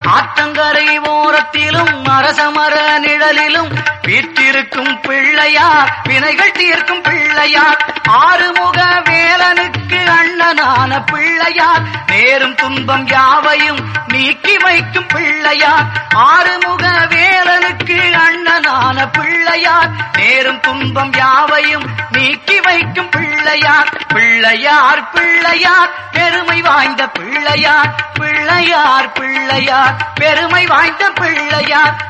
ஆற்றங்கரை ஓரத்திலும் அரசமர நிழலிலும் வீற்றிருக்கும் பிள்ளையார் வினைகள் தீர்க்கும் பிள்ளையார் ஆறுமுக வேலனுக்கு அண்ணனான பிள்ளையார் நேரும் துன்பம் யாவையும் நீக்கி வைக்கும் பிள்ளையார் ஆறுமுக வேலனுக்கு அண்ணனான பிள்ளையார் நேரும் துன்பம் யாவையும் நீக்கி வைக்கும் பிள்ளையார் பிள்ளையார் பிள்ளையார் பெருமை வாய்ந்த பிள்ளையார் பிள்ளையார் பிள்ளையார் பெருமை வாய்ந்த பிள்ளையார்